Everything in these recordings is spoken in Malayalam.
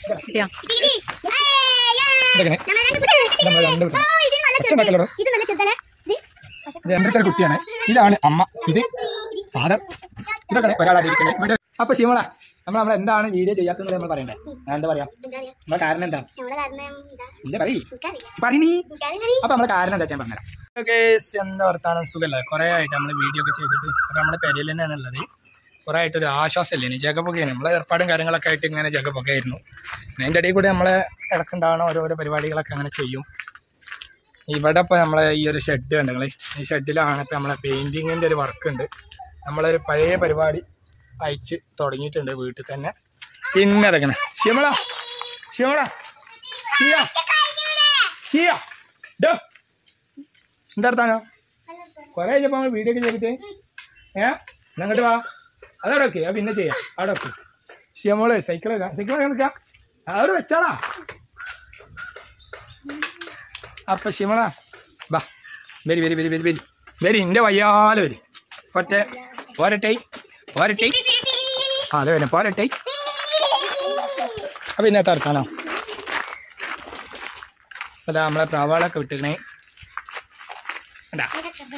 കിട്ടിയോ ഇതെങ്ങനെ നമ്മൾ രണ്ട് കുട്ടി ഒച്ചുണ്ടാക്കല്ലോ ഇത് നല്ല ചെറുതല്ലേ ഇത് ഇത് എൻ്റെ ഒരു കുട്ടിയാണ് ഇതാണ് അമ്മ ഇത് ഫാദർ ഇതൊക്കെ ഒരാളായിട്ട് ഇരിക്കുന്നത് ഇവിടെ അപ്പൊ ശിവള നമ്മൾ നമ്മൾ എന്താണ് വീഡിയോ ചെയ്യാത്തത് നമ്മൾ പറയണ്ടേ ഞാൻ എന്താ പറയാ എന്താ അറിയാം നമ്മളെ കാരണം എന്താ നമ്മളെ കാരണം എന്താ ഇല്ല പറയ് എനിക്കറിയാം പറയണീ എനിക്കറിയാം അപ്പൊ നമ്മളെ കാരണം എന്താ ഞാൻ പറഞ്ഞുതരാം ഓക്കെ എന്താ വർത്താനം സുഖമല്ല കുറെ ആയിട്ട് നമ്മൾ വീഡിയോ ഒക്കെ ചെയ്തിട്ട് അപ്പൊ നമ്മളെ പെരയിൽ തന്നെയാണ് ഉള്ളത് കുറെ ആയിട്ട് ഒരു ആശ്വാസമില്ലേ ജഗപ്പൊക്കെ നമ്മളെ ഏർപ്പാടും കാര്യങ്ങളൊക്കെ ആയിട്ട് ഇങ്ങനെ ജഗപ്പൊക്കെ ആയിരുന്നു പിന്നെ അതിൻ്റെ ഇടയിൽ കൂടി നമ്മളെ ഇടക്കുണ്ടാവണ ഓരോരോ പരിപാടികളൊക്കെ അങ്ങനെ ചെയ്യും ഇവിടെ ഇപ്പോൾ നമ്മളെ ഈ ഒരു ഷെഡ് കണ്ടങ്ങൾ ഈ ഷെഡിലാണ് ഇപ്പോൾ നമ്മളെ പെയിൻറ്റിങ്ങിൻ്റെ ഒരു വർക്ക് ഉണ്ട് നമ്മളൊരു പഴയ പരിപാടി അയച്ച് തുടങ്ങിയിട്ടുണ്ട് വീട്ടിൽ തന്നെ പിന്നെ അതൊക്കെ ശിവള ശിവള ഷിയ ഷിയ ഡോ എന്താ അടുത്താണോ കുറെ കഴിഞ്ഞപ്പോൾ നമ്മൾ വീഡിയോ ഒക്കെ ചെയ്തിട്ട് ഏ അങ്ങോട്ട് വാ അതവിടെ ഓക്കെ അത് പിന്നെ ചെയ്യാം അവിടെ ഓക്കെ ഷിയമോള് സൈക്കിൾ സൈക്കിൾ നിൽക്കാം അതവിടെ വെച്ചാടാ അപ്പൊ ഷിമള ബാ വരി വരി വരി വരി വരി വരി എൻ്റെ വയ്യാലെ വരി ഒറ്റ പോരട്ടെ പോരട്ടെ ആ അതെ വരാം പോരട്ടെ അപ്പൊ ഇന്നത്തെ അടുത്താണോ അതാ നമ്മളെ പ്രവാളൊക്കെ വിട്ടിക്കണേ എന്താ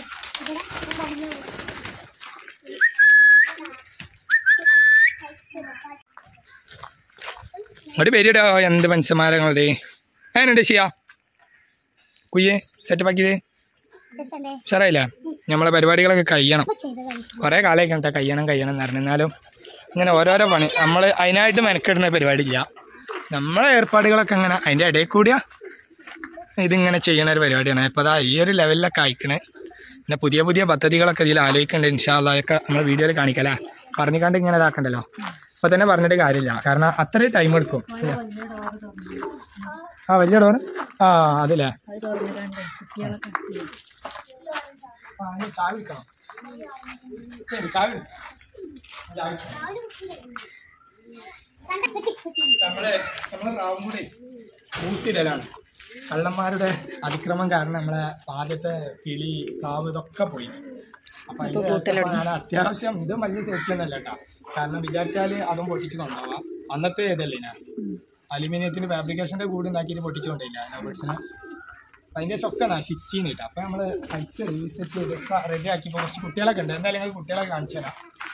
ഇങ്ങോട്ട് പേരിടോ എന്ത് മനുഷ്യന്മാരങ്ങളത് അതിനുണ്ട് ചെയ്യാ കുയ്യേ സെറ്റപ്പ് ആക്കിയത് രസല്ലേ ഉഷാറായില്ല നമ്മളെ പരിപാടികളൊക്കെ കഴിയണം ഇപ്പൊ ചെയ്തതാണ് കുറേ കാലമൊക്കെ കേട്ടോ കഴിയണം കഴിയണം എന്ന് പറഞ്ഞു എന്നാലും ഇങ്ങനെ ഓരോരോ പണി നമ്മൾ അതിനായിട്ട് മെനക്കെടുന്ന പരിപാടിയില്ല നമ്മളെ ഏർപ്പാടുകളൊക്കെ അങ്ങനെ അതിൻ്റെ ഇടയിൽ കൂടിയ ഇതിങ്ങനെ ചെയ്യണ ഒരു പരിപാടിയാണ് അപ്പോൾ അതാ ഈ ഒരു ലെവലിലൊക്കെ അയക്കണേ പിന്നെ പുതിയ പുതിയ പദ്ധതികളൊക്കെ ഇതിൽ ആലോചിക്കുന്നുണ്ട് ഇൻഷാല്ലൊക്കെ നമ്മൾ വീഡിയോയിൽ കാണിക്കലാ പറഞ്ഞിക്കാണ്ട് ഇങ്ങനെ ഇതാക്കണ്ടല്ലോ അപ്പോൾ തന്നെ പറഞ്ഞിട്ട് കാര്യമില്ല കാരണം അത്രയും ടൈം എടുക്കും ആ വലിയ ഡോർ ആ അതില്ലേ അത് തുറന്നു കണ്ടേ കുട്ടികളൊക്കെ ആ, ഇനി ചായ കുടിക്കണം. ശരി, ചായ കുടി. ചായ കുടിക്കണം. നമ്മളെ നമ്മളെ പ്രാവും കൂടി ഊട്ടിയിടലാണ് കള്ളന്മാരുടെ അതിക്രമം കാരണം നമ്മളെ ആദ്യത്തെ കിളി കാവ് ഇതൊക്കെ പോയി അപ്പൊ അതിന്റെ ശേഷം ഞാൻ അത്യാവശ്യം ഇത് വലിയ സേഫ്റ്റി ഒന്നല്ല കേട്ടോ കാരണം വിചാരിച്ചാല് അതും പൊട്ടിച്ച് കൊണ്ടുപോവാം അന്നത്തെ ഇതല്ലേ ഞാൻ അലുമിനിയത്തിന് ഫാബ്രിക്കേഷന്റെ കൂടി ഉണ്ടാക്കിയിട്ട് പൊട്ടിച്ചു കൊണ്ടില്ല ലവേഴ്സിനെ അതിന്റെ ഒക്കെ നശിച്ചിന്ന് കേട്ടോ അപ്പൊ നമ്മള് കഴിച്ച് റീസെറ്റ് ചെയ്ത് റെഡി ആക്കിയപ്പോ കുറച്ച് കുട്ടികളൊക്കെ ഉണ്ട് എന്തായാലും ഞങ്ങൾ കുട്ടികളെ കാണിച്ചു തരാം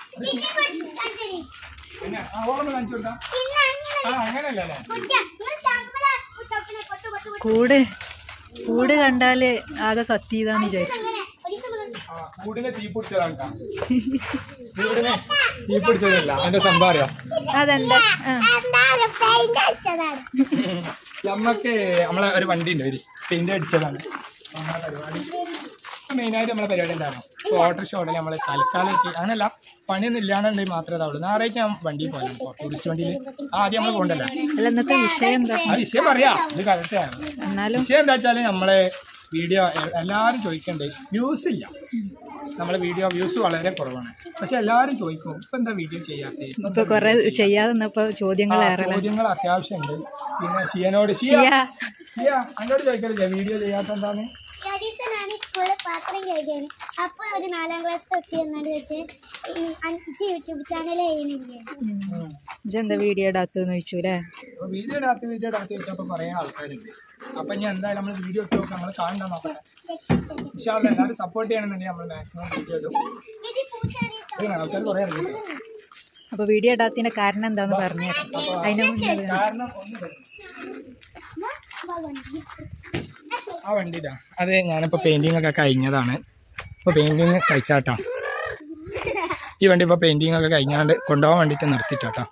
പിന്നെ ആ ഓർമ്മ കാണിച്ചു കൊടുത്താ ആ അങ്ങനെയല്ല അല്ലേ കൂട് കൂട് കണ്ടാല് ആകെ കത്തിയതാന്ന് വിചാരിച്ചു ആ, കൂടിനെ തീ പിടിച്ചതാണ് ട്ടാ. കൂടിനെ തീ പിടിച്ചതല്ല അതിന്റെ സംഭവം അറിയാം അതെന്താ ആ നമ്മക്ക് നമ്മളെ ഒരു വണ്ടി ഉണ്ട് ഒരു പെയിന്റ് അടിച്ചതാണ് നമ്മളെ പരിപാടി മെയിനായിട്ട് നമ്മളെ പരിപാടി ഉണ്ടായിരുന്നു ഇപ്പോൾ ഓട്ടോറിക്ഷ ഓടല് നമ്മൾ തൽക്കാലമായിട്ട് അങ്ങനെയല്ല പണിയൊന്നും ഇല്ലാന്നുണ്ടെങ്കിൽ മാത്രമേ ഇതാവുള്ളൂ ഞായറാഴ്ച ഞാൻ വണ്ടിയിൽ പോകാം ടൂറിസ്റ്റ് വണ്ടിയിൽ ആദ്യം നമ്മൾ പോകണ്ടല്ലോ അല്ല ഇന്നത്തെ വിഷയം എന്താ ആ വിഷയം പറയാം ഇത് കറക്റ്റാണ് എന്നാലും വിഷയം എന്താ വെച്ചാൽ നമ്മളെ വീഡിയോ എല്ലാവരും ചോദിക്കണ്ടേ വ്യൂസ് ഇല്ല നമ്മളെ വീഡിയോ വ്യൂസ് വളരെ കുറവാണ് പക്ഷെ എല്ലാവരും ചോദിക്കും ഇപ്പൊ എന്താ വീഡിയോ ചെയ്യാത്തത് ഇപ്പൊ കൊറേ ചെയ്യാതെ നിന്നപ്പോ ചോദ്യങ്ങൾ ഏറല ചോദ്യങ്ങൾ അത്യാവശ്യമുണ്ട് പിന്നെ ഷിയനോട് ഷിയ ഷിയ. ഷിയ അങ്ങോട്ട് ചോദിക്കലില്ലേ വീഡിയോ ചെയ്യാത്ത എന്താണ് ഞാൻ സ്കൂളിൽ പാത്രം കഴിക്കാണ് അപ്പൊ ഒരു നാലാം ക്ലാസ് തൊട്ട് എന്നാണ് വെച്ച് ഈ അഞ്ച് യൂട്യൂബ് ചാനൽ ചെയ്യണില്ലേ ഇജെന്താ വീഡിയോ ഇടാത്തതെന്ന് ചോദിച്ചു അല്ലേ അപ്പൊ വീഡിയോ ഇടാത്ത വീഡിയോ ഇടാത്ത ചോദിച്ചപ്പോൾ കുറേ ആൾക്കാരുണ്ട് അപ്പൊ ഇനി എന്തായാലും നമ്മൾ വീഡിയോ ഇട്ട് നോക്കാം നമ്മൾ കാണണ്ട നോക്കട്ടെ ഇൻഷാല്ല എല്ലാവരും സപ്പോർട്ട് ചെയ്യണമെന്നുണ്ടെങ്കിൽ നമ്മൾ മാക്സിമം വീഡിയോ ഇടും ഇതാണ് ആൾക്കാർ കുറേ അറിയില്ല അപ്പൊ വീഡിയോ ഇടാത്തതിന്റെ കാരണം എന്താന്ന് പറഞ്ഞു അതിന് മുന്നേ അത് കാരണം ഒന്ന് തരും. ആ വണ്ടി ഇതാ അത് ഞാനിപ്പോൾ പെയിൻറ്റിങ് ഒക്കെ കഴിഞ്ഞതാണ് ഇപ്പോൾ പെയിൻറ്റിങ് കഴിച്ചാട്ടോ ഈ വണ്ടി ഇപ്പോൾ പെയിൻറ്റിങ് ഒക്കെ കഴിഞ്ഞാണ്ട് കൊണ്ടുപോകാൻ വേണ്ടിയിട്ട് നിർത്തിയിട്ടാട്ടോ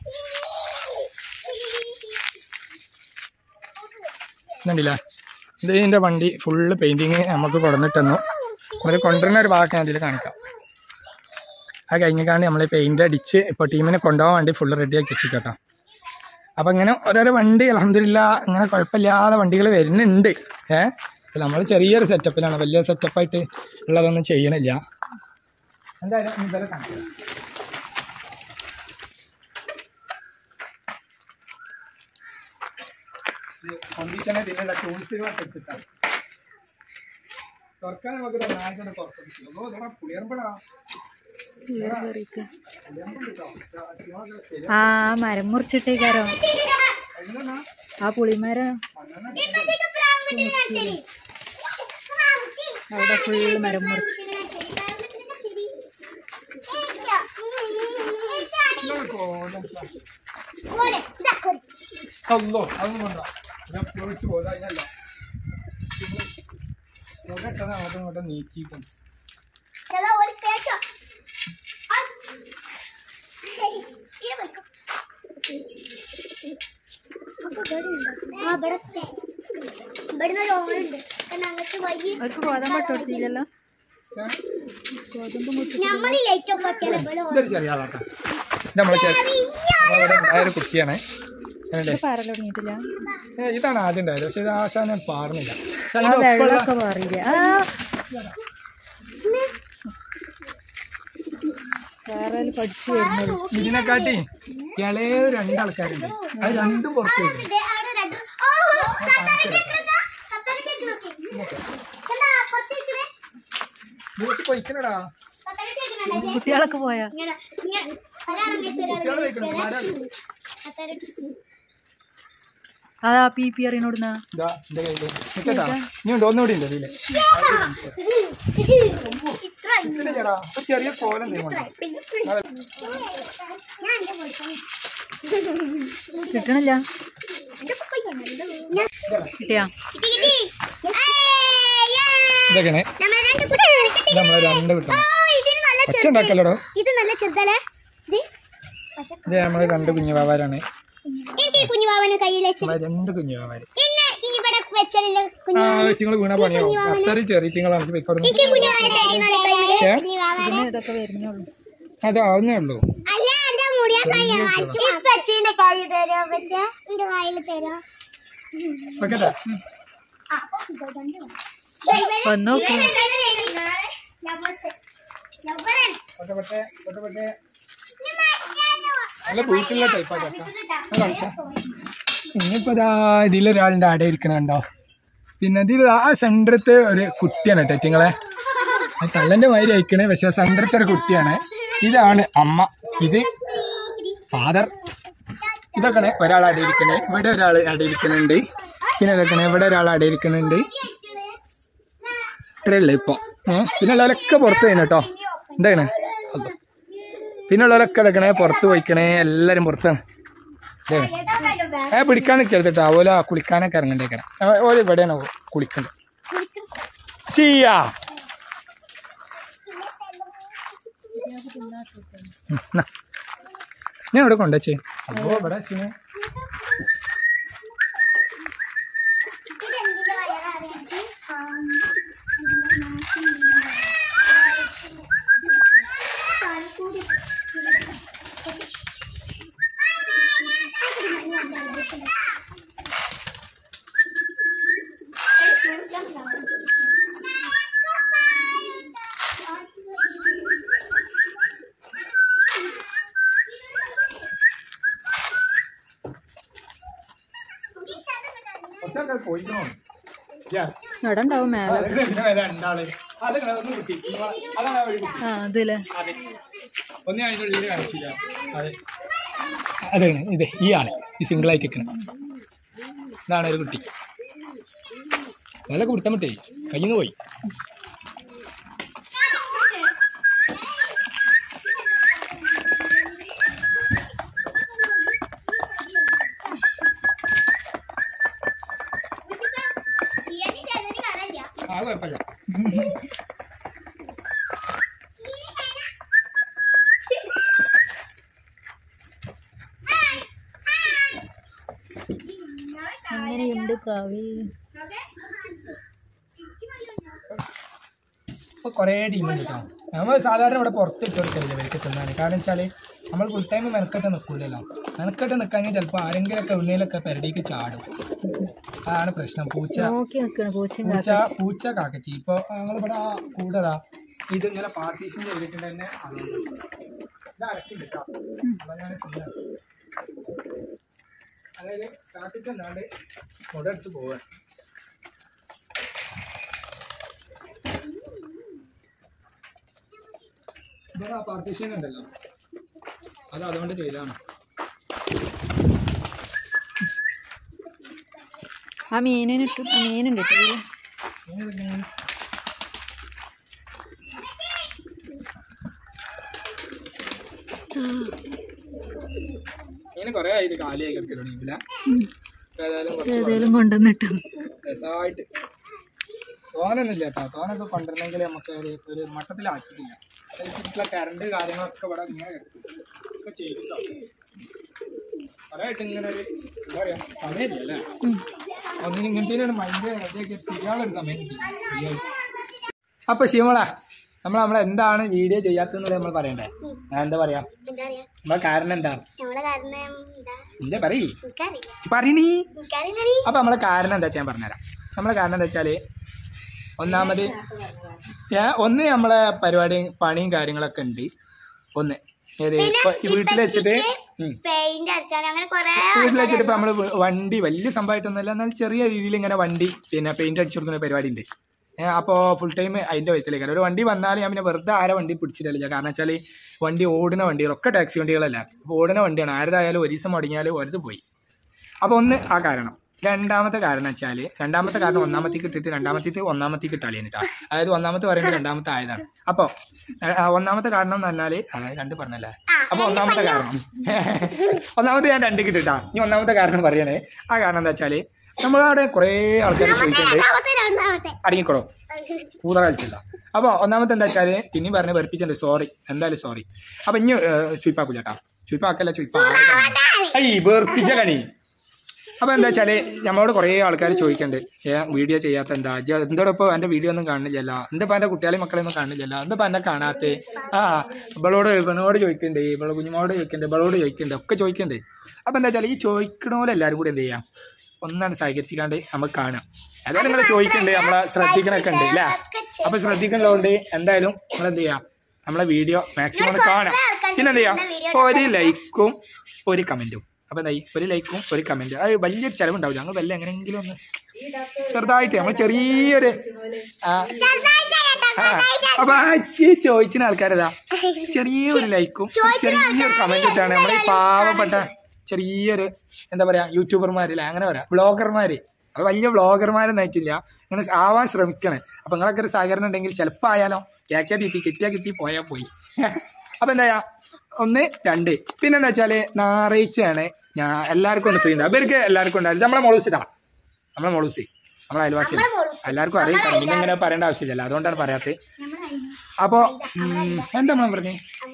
ഇതുണ്ടല്ലേ ഇത് ഇതിൻ്റെ വണ്ടി ഫുള്ള് പെയിൻറ്റിങ് നമുക്ക് കൊടുന്നിട്ടെന്നു നമ്മൾ കൊണ്ടുവരുന്ന ഒരു ഭാഗമൊക്കെ ഞാൻ ഇതിൽ കാണിക്കാം അത് കഴിഞ്ഞിട്ടാണ് നമ്മൾ പെയിൻ്റ് അടിച്ച് ഇപ്പോൾ ടീമിനെ കൊണ്ടുപോകാൻ വേണ്ടി ഫുള്ള് റെഡിയാക്കി വെച്ചിട്ടോ അപ്പം ഇങ്ങനെ ഓരോരോ വണ്ടി അലഹമില്ല ഇങ്ങനെ കുഴപ്പമില്ലാതെ വണ്ടികൾ വരുന്നുണ്ട് ഏഹ് നമ്മൾ ചെറിയൊരു സെറ്റപ്പിലാണ് വലിയ സെറ്റപ്പായിട്ട് ഉള്ളതൊന്നും ചെയ്യണില്ല എന്തായാലും ഇനി ഇവരെ കാണിക്കാം കണ്ടീഷനെ ഇതിനുള്ള ടൂൾസുകളൊക്കെ എടുത്തിട്ടാണ് തുറക്കാൻ നമുക്ക് നായകനെ തുറക്കും പുളിയർമ്പടാ ആ മരം മുറിച്ചിട്ടേക്കാരോ ആ പുളിമരം ഇപ്പത്തേക്ക് പ്രാവുകുട്ടിനെ കാണിച്ചേരി. അവിടെ ഫുള്ള് മരം മുറിച്ചു ഓലെ, ഇതാ, ഓലെ. അല്ലോ അതൊന്നും വേണ്ട ഞാൻ പൊളിച്ച് പോകാം അതിനല്ല മുഖട്ടത് അങ്ങോട്ടും ഇങ്ങോട്ടും നീക്കി ചെല ഓല് പേച്ചോ. ആ. ഹേയ്, ഇത് വെക്കോ. അപ്പൊ ഇവിടെ ഉണ്ടോ? ആ, ഇവിടത്തെ. ഇവിടുന്ന് ഒരു ഓളുണ്ട് കാരണം അങ്ങോട്ട് വഴി അവർക്ക് ഗോതമ്പ് ഇട്ട് കൊടുത്തില്ലല്ലോ ഗോതമ്പ് മുട്ടി നമ്മള് ലൈറ്റ് ഓഫ് ആക്കിയാൽ ഇവിടെ ഓൾ ഇതൊരു ചെറിയ ആളാട്ടോ ഇത് നമ്മളെ ചെ- നമ്മളിവിടെ ഉണ്ടായൊരു കുട്ടിയാണ് അതുകൊണ്ട് പാറൽ തുടങ്ങിയിട്ടില്ല ഏ, ഇതാണ് ആദ്യം ഉണ്ടായത് പക്ഷെ ഇത് ആശാൻ ഞാൻ പാടുന്നില്ല പക്ഷെ ആ അതിന്റെ ഒപ്പമുള്ള വെള്ളമൊക്കെ മാറിയില്ലേ ആ പാറയിൽ പഠിച്ചു വരുന്നുള്ളൂ ഇതിനെക്കാട്ടി ഇളയ രണ്ടാൾക്കാരുണ്ട് അത് രണ്ടും പുറത്ത് വരും ദേ, അവിടെ രണ്ട് ഓ താത്താനെ കേൾക്കണതാ താത്താനെ കേൾക്കണോക്കെ കണ്ടാ പുറത്തേക്കണേ വീട്ടിൽ പൊയ്ക്കണടാ താത്താനെ കേൾക്കണേ കുട്ടികളൊക്കെ പോയാ ഇങ്ങനെ ഇങ്ങനെ അതാണ് മിസ് കുട്ടികളെ വെക്കണം, ആരാണ്? താത്താനെ അതാ പി പി അറിയണോടുന്ന ഇതാ എന്റെ കയ്യില് നിക്കട്ടാ ഇനി ഉണ്ട് ഒന്നുകൂടി ഉണ്ട് ഇതില് ഇത്ര ഇങ്ങനെ ചേടാ ഒരു ചെറിയ കോലം എന്തെങ്കിലും പിന്നെ ഞാൻ എന്റെ പോയിക്കോളെ കിട്ടണില്ല എന്റെ പോയിക്കോളെ ഞാൻ കിട്ടിയാ കിട്ടി കിട്ടി ഏയ്, യേ. ഇതൊക്കെയാണ് നമ്മളെ രണ്ട് കുട്ടികളെ ഇത് നമ്മളെ രണ്ട് വിട്ടണം ഓ, ഇതിന് നല്ല ഒച്ച ചെറുത്. ഉണ്ടാക്കല്ലടോ ഇത് നല്ല ചെറുതല്ലേ ഇത് പക്ഷെ ഇത് നമ്മളെ രണ്ട് കുഞ്ഞുവാവാരാണ് എനിക്ക് ഈ കുഞ്ഞുവാവന് കയ്യിൽ വെച്ച് നമ്മളെ രണ്ട് കുഞ്ഞുവാവാര് എന്നെ ഇവിടെ വെച്ചതിന്റെ ആ കുഞ്ഞു വെറ്റിങ്ങൾ വീണ പണിയാവും അത്രയും ചെറിയറ്റിങ്ങൾ നമുക്ക് പോയിക്കോടുന്നു എനിക്ക് കുഞ്ഞുവാവനെ ഏ? ഇതിന് ഇതൊക്കെ വരുന്നുള്ളൂ അതാവുന്നേ ഉള്ളൂ അല്ല എന്റെ മുടിയാ കൈ പച്ചീന്റെ കൈ തരോ പച്ച എന്റെ കയ്യിൽ തരോ വെക്കട്ടെ വന്ന് നോക്ക് ഒറ്റപ്പെട്ടെ ഒറ്റപ്പെട്ടെ നല്ല വീട്ടിലുള്ള ടൈപ്പാ ചക്ക ഞാൻ കളിച്ചാ ഇനിയിപ്പോ ഇതാ ഇതിലൊരാളുടെ അട ഇരിക്കണുണ്ടോ പിന്നെ ഇതിൽ ആ സെൻറ്ററത്തെ ഒരു കുട്ടിയാണ് കേട്ടോ ഇറ്റിങ്ങളെ അത് കള്ളന്റെ മാതിരി അയക്കണേ പക്ഷെ സെൻറ്ററത്തെ ഒരു കുട്ടിയാണ് ഇതാണ് അമ്മ ഇത് ഫാദർ ഇതൊക്കെ ഒരാൾ അടയിരിക്കണേ ഇവിടെ ഒരാൾ അടയിരിക്കണുണ്ട് പിന്നെ ഇതൊക്കെ ഇവിടെ ഒരാൾ അടയിരിക്കണുണ്ട് ഇത്രയേ ഉള്ളൂ ഇപ്പൊ ഏഹ് പിന്നെ ഉള്ളവരൊക്കെ പുറത്ത് കഴിഞ്ഞു കേട്ടോ എന്താണ് അല്ലോ പിന്നെ ഉള്ളവരൊക്കെ ഇതൊക്കെ പുറത്ത് പോയിക്കണേ എല്ലാരും പുറത്താണ് ദേ. ഏ പിടിക്കാൻ നിൽക്കരുത് കേട്ടോ ഓല കുളിക്കാനൊക്കെ ഇറങ്ങണ്ടേക്കരാം ഓല ഇവിടെയാണ് കുളിക്കണ്ടത് ചെയ്യാ ഉം, നാ. ഞാൻ ഇവിടെ കൊണ്ടുവച്ചേ അപ്പോ ഇവിടെ വെച്ചിന് കുറച്ചൊക്കെ പോയിക്കണോ Yeah. അവിടെ ഉണ്ടാവും മേലെ അത് പിന്നെ വരാം രണ്ടാള് അതൊക്കെ ഒന്ന് കിട്ടി അതാണ് ആ വഴി കുട്ടി ആ ഇതില്ലേ അതെ ഒന്നേ അതിൻ്റെ ഉള്ളിൽ കാണിച്ചില്ല അതെ അതാണ് ഇത് ഈ ആള് ഈ സിംഗിൾ ആയിട്ട് നിൽക്കണം ഇതാണ് ഒരു കുട്ടി വിലക്ക് പിടുത്തം വിട്ടേ കയ്യിൽ നിന്ന് പോയി ആ കുഴപ്പമില്ല അങ്ങനെയുണ്ട് പ്രാവി ഇപ്പോൾ കുറേ ടീമുണ്ട് കേട്ടോ നമ്മൾ സാധാരണ ഇവിടെ പുറത്ത് ഇട്ട് കൊടുക്കലില്ല ഇവർക്ക് തിന്നാൻ കാരണം വെച്ചാൽ നമ്മൾ ഫുൾ ടൈം മെനക്കെട്ട് നിൽക്കില്ലല്ലോ മെനക്കെട്ട് നിൽക്കാമെങ്കിൽ ചിലപ്പോൾ ആരെങ്കിലുമൊക്കെ എവിടെയെങ്കിലൊക്കെ പെരടിക്ക് ചാടും അതാണ് പ്രശ്നം പൂച്ച നോക്കി നിൽക്കണ പൂച്ചയും പൂച്ച കാക്ക പൂച്ച കാക്കച്ചി ഇപ്പോൾ ഞങ്ങളിവിടെ ആ കൂടതാ ഇത് ഇങ്ങനെ പാർട്ടീഷൻ ചെയ്തിട്ട് തന്നെ ഇത് അരക്കില്ല കേട്ടോ അതങ്ങനെ ചെയ്യാം അതായത് കാട്ടിട്ട് എന്നാണ്ട് മുട എടുത്ത് പോവാൻ ഇവിടെ ആ പാർട്ടീഷൻ ഉണ്ടല്ലോ അത് അതുകൊണ്ട് ചെയ്താണ് ആ മീനിനിട്ടു ആ മീനുണ്ട് ഇട്ടില്ലേ ഇങ്ങനെ കൊറേ ആയി ഇത് കാലിയായി കിടക്കലുണ്ടെങ്കില ഏതായാലും കുറച്ച് ഏതേലും കൊണ്ടുവന്നിട്ടു രസമായിട്ട് തോനൊന്നുമില്ല കേട്ടോ തോനൊക്കെ കൊണ്ടുവരണമെങ്കിൽ നമുക്ക് ഒരു ഒരു മട്ടത്തിലാക്കിയിട്ടില്ല അതിലുള്ള കറണ്ട് കാര്യങ്ങളൊക്കെ ഇവിടെ ഇങ്ങനെ കിടക്കും ഒക്കെ ചെയ്തിട്ടോ കുറേ ആയിട്ട് ഇങ്ങനെ ഒരു എന്താ പറയാ സമയമില്ല അല്ലേ ഒന്നിനും ഇങ്ങനത്തെ ഒരു മൈൻഡ് റെഡിയാക്കി തിരിയാനുള്ളൊരു സമയം കിട്ടി free ആയിട്ട്. അപ്പൊ ശിവമള നമ്മൾ നമ്മൾ എന്താണ് വീഡിയോ ചെയ്യാത്തതെന്നുള്ളത് നമ്മൾ പറയണ്ടേ ഞാൻ എന്താ പറയാ എന്താ പറയാ നമ്മളെ കാരണം എന്താ നമ്മളെ കാരണം എന്താ എന്താ പറയ് എനിക്കറിയില്ല പറയണീ എനിക്കറിയില്ലടി അപ്പൊ നമ്മളെ കാരണം എന്താ വെച്ചാൽ ഞാൻ പറഞ്ഞുതരാം നമ്മളെ കാരണം എന്താ വെച്ചാല് ഒന്നാമത് ഞാൻ ഒന്ന് നമ്മളെ പരിപാടി പണിയും കാര്യങ്ങളൊക്കെ ഉണ്ട് ഒന്ന് ഏത് ഇപ്പൊ ഈ വീട്ടിൽ വെച്ചിട്ട് ഉം. പെയിന്റ് അടിച്ചാണ് അങ്ങനെ കൊറേ വീട്ടിൽ വെച്ചിട്ട് ഇപ്പൊ നമ്മള് വണ്ടി വലിയ സംഭവമായിട്ടൊന്നുമില്ല എന്നാൽ ചെറിയ രീതിയിൽ ഇങ്ങനെ വണ്ടി പിന്നെ പെയിന്റ് അടിച്ചു കൊടുക്കുന്ന പരിപാടി ഉണ്ട് ഏഹ് അപ്പോൾ ഫുൾ ടൈം അതിന്റെ വയറ്റിലേക്ക് ഒരു വണ്ടി വന്നാൽ ഞാൻ പിന്നെ വെറുതെ ആരെ വണ്ടി പിടിച്ചിട്ടില്ല കാരണം വെച്ചാൽ വണ്ടി ഓടുന്ന വണ്ടികളൊക്കെ ടാക്സി വണ്ടികളല്ല അപ്പോൾ ഓടുന്ന വണ്ടിയാണ് ആരതായാലും ഒരു ദിവസം മുടങ്ങിയാൽ ഒരിത് പോയി അപ്പോൾ ഒന്ന് ആ കാരണം രണ്ടാമത്തെ കാരണം വെച്ചാൽ രണ്ടാമത്തെ കാരണം ഒന്നാമത്തേക്ക് ഇട്ടിട്ട് രണ്ടാമത്തേക്ക് ഒന്നാമത്തേക്ക് ഇട്ടാളി എന്നിട്ടാ അതായത് ഒന്നാമത്തെ പറയുമ്പോൾ രണ്ടാമത്തെ ആയതാണ് അപ്പോൾ ഒന്നാമത്തെ കാരണം എന്ന് പറഞ്ഞാൽ അതായത് രണ്ട് പറഞ്ഞല്ലേ അപ്പോൾ ഒന്നാമത്തെ കാരണം ഒന്നാമത്തെ ഞാൻ രണ്ട് കിട്ടിട്ടാ ഇനി ഒന്നാമത്തെ കാരണം പറയണേ ആ കാരണം എന്താ വെച്ചാൽ നമ്മളവിടെ കുറേ ആൾക്കാർ ചോദിക്കുന്നുണ്ട് രണ്ടാമത്തെ രണ്ടാമത്തെ അടങ്ങിക്കോളോ കൂതറ കളിച്ചില്ല അപ്പോൾ ഒന്നാമത്തെ എന്താ വെച്ചാൽ പിന്നെയും പറഞ്ഞ് വെറുപ്പിച്ചിട്ടുണ്ട് സോറി എന്തായാലും സോറി അപ്പം ഇനി ചുയിപ്പാക്കൂല കേട്ടോ ചുയിപ്പാക്കല്ല ചുയിപ്പാ ഐ വെറുപ്പിച്ചലണി അപ്പൊ എന്താ വെച്ചാല് നമ്മളോട് കുറേ ആൾക്കാർ ചോദിക്കണ്ട് ഏ വീഡിയോ ചെയ്യാത്ത എന്താ എന്തോടൊപ്പം എന്റെ വീഡിയോ ഒന്നും കാണില്ലല്ലോ എന്താ എന്റെ കുട്ടികളെ മക്കളെ ഒന്നും കാണില്ലല്ലോ എന്താ എന്നെ കാണാത്തെ ആ ഇവളോട് ഇവനോട് ചോദിക്കണ്ട് ഇവളെ കുഞ്ഞുമോട് ചോദിക്കണ്ട് ഇവളോട് ചോദിക്കണ്ട് ഒക്കെ ചോദിക്കണ്ട് അപ്പൊ എന്താ വെച്ചാൽ ഈ ചോദിക്കണ എല്ലാവരും കൂടി എന്ത് ചെയ്യാം ഒന്നാണ് സഹകരിച്ചിക്കാണ്ട് നമുക്ക് കാണാം അതായത് നിങ്ങൾ ചോദിക്കണ്ട് നമ്മളെ ശ്രദ്ധിക്കണൊക്കെ ഉണ്ട് അല്ലേ അപ്പൊ ശ്രദ്ധിക്കണതുകൊണ്ട് എന്തായാലും നമ്മൾ എന്ത് ചെയ്യാം നമ്മളെ വീഡിയോ മാക്സിമം കാണാം പിന്നെ എന്ത് ചെയ്യാം ഒരു ലൈക്കും ഒരു കമന്റും അപ്പൊ എന്തായി ഒരു ലൈക്കും ഒരു കമന്റും അത് വലിയൊരു ചെലവുണ്ടാവില്ല ഞങ്ങൾ വല്ല എങ്ങനെയെങ്കിലും ഒന്ന് ചെറുതായിട്ട് നമ്മൾ ചെറിയൊരു ആ, ആ, അപ്പൊ ആ ഈ ചോദിച്ചിന് ആൾക്കാരതാ ചെറിയൊരു ലൈക്കും ചെറിയൊരു കമന്റ് ഇട്ടാണ് നമ്മളെ ഈ പാവപ്പെട്ട ചെറിയൊരു എന്താ പറയാ യൂട്യൂബർമാരില്ലേ അങ്ങനെ പറയാം വ്ളോഗർമാര് അത് വലിയ വ്ളോഗർമാരൊന്നും ആയിട്ടില്ല ഇങ്ങനെ ആവാൻ ശ്രമിക്കണേ അപ്പൊ നിങ്ങളൊക്കെ ഒരു സഹകരണം ഉണ്ടെങ്കിൽ ചിലപ്പോൾ ആയാലോ കേക്കാ കിട്ടി കിട്ടിയാ കിട്ടി പോയാ പോയി അപ്പൊ എന്താ ഒന്ന് രണ്ട് പിന്നെ എന്താ വെച്ചാല് ഞായറാഴ്ചയാണ് ഞാൻ എല്ലാവർക്കും ഒന്ന് ഫ്രീ ഉണ്ട് ഇവർക്ക് എല്ലാവർക്കും ഉണ്ടായിരുന്നു നമ്മളെ മോളൂസിട്ടാ നമ്മളെ മോളൂസി നമ്മളെ അയൽവാസി എല്ലാവർക്കും അറിയിക്കണം പിന്നെ ഇങ്ങനെ പറയേണ്ട ആവശ്യമില്ലല്ലോ അതുകൊണ്ടാണ് പറയാത്തത് അപ്പോ ഉം, എന്താ നമ്മൾ പറഞ്ഞേ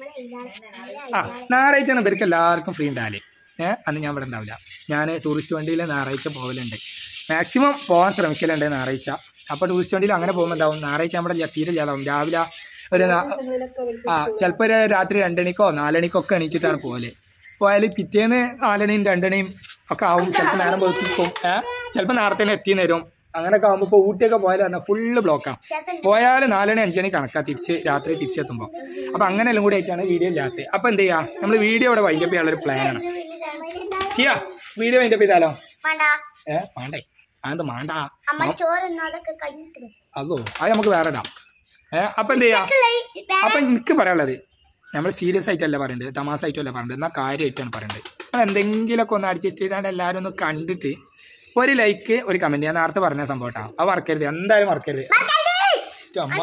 ആ ഞായറാഴ്ചയാണ് ഇവർക്ക് എല്ലാവർക്കും ഫ്രീ ഉണ്ടാവല് ഏഹ് അന്ന് ഞാൻ ഇവിടെ ഉണ്ടാവില്ല ഞാൻ ടൂറിസ്റ്റ് വണ്ടിയിൽ ഞായറാഴ്ച പോകലുണ്ട് മാക്സിമം പോകാൻ ശ്രമിക്കലുണ്ട് ഞായറാഴ്ച അപ്പോൾ ടൂറിസ്റ്റ് വണ്ടിയിൽ അങ്ങനെ പോകുമ്പോൾ എന്താവും ഞായറാഴ്ച നമ്മുടെ ഇല്ല- തീരെ ഇല്ലാതാവും രാവിലെ ഒരു നാ- ആ ചിലപ്പോൾ ഒരു രാത്രി രണ്ടണിക്കോ നാലണിക്കോ ഒക്കെ എണീച്ചിട്ടാണ് പോകല് പോയാൽ പിറ്റേന്ന് നാലണിയും രണ്ടണിയും ഒക്കെ ആവും ചിലപ്പോൾ നേരം വെളുപ്പിക്കും ഏഹ് ചിലപ്പോൾ നേരത്തെ തന്നെ എത്തി തരും അങ്ങനെയൊക്കെ ആകുമ്പോൾ ഇപ്പോൾ ഊട്ടിയൊക്കെ പോയാൽ പറഞ്ഞാൽ ഫുള്ള് ബ്ലോക്കാണ് പോയാൽ നാലണി അഞ്ചണി കണക്കാ തിരിച്ച് രാത്രി തിരിച്ചെത്തുമ്പോൾ അപ്പോൾ അങ്ങനെ എല്ലാം കൂടി ആയിട്ടാണ് വീഡിയോ ഇല്ലാത്തത് അപ്പോൾ എന്ത് ചെയ്യാം നമ്മൾ വീഡിയോ ഇവിടെ വൈൻഡപ്പ് ചെയ്യാനുള്ള ഒരു പ്ലാനാണ് ചെയ്യാ വീഡിയോ വൈൻഡപ്പ് ചെയ്താലോ വേണ്ട ഏ വേണ്ടേ അതെന്താ വേണ്ട അമ്മ ചോറ് അതൊക്കെ കഴിഞ്ഞിട്ട് വരും. അതോ അത് നമുക്ക് വേറെ ഇടാം ഏ അപ്പം എന്ത് ചെയ്യാം അപ്പം എനിക്ക് പറയാനുള്ളത് നമ്മൾ സീരിയസ് ആയിട്ടല്ല പറയേണ്ടത് തമാശ ആയിട്ടല്ല പറയേണ്ടത് എന്നാൽ കാര്യമായിട്ടാണ് പറയേണ്ടത് നമ്മൾ എന്തെങ്കിലുമൊക്കെ ഒന്ന് അഡ്ജസ്റ്റ് ചെയ്താണ്ട് എല്ലാവരും ഒന്ന് കണ്ടിട്ട് ഒരു ലൈക്ക് ഒരു കമന്റ് ഞാൻ നേരത്തെ പറഞ്ഞ സംഭവം കേട്ടോ അത് മറക്കരുത് എന്തായാലും മറക്കരുത് അമ്മ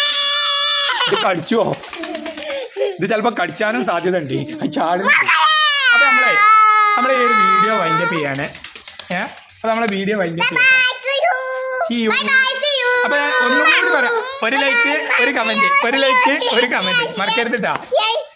ഇത് കടിച്ചുവോ ഇത് ചിലപ്പോ കടിച്ചാനും സാധ്യത ഉണ്ട് അത് ചാടുന്നുണ്ട് അപ്പൊ നമ്മളെ നമ്മളെ ഈ ഒരു വീഡിയോ വൈൻഡപ്പ് ചെയ്യാണ് ഏ അപ്പൊ നമ്മളെ വീഡിയോ വൈൻഡപ്പ് ചെയ്യാം See you. അപ്പൊ ഞാൻ ഒന്നും കൂടി പറയാം ഒരു ലൈക്ക് ഒരു കമന്റ് ഒരു ലൈക്ക് ഒരു കമന്റ് മറക്കരുത് ട്ടാ Yes.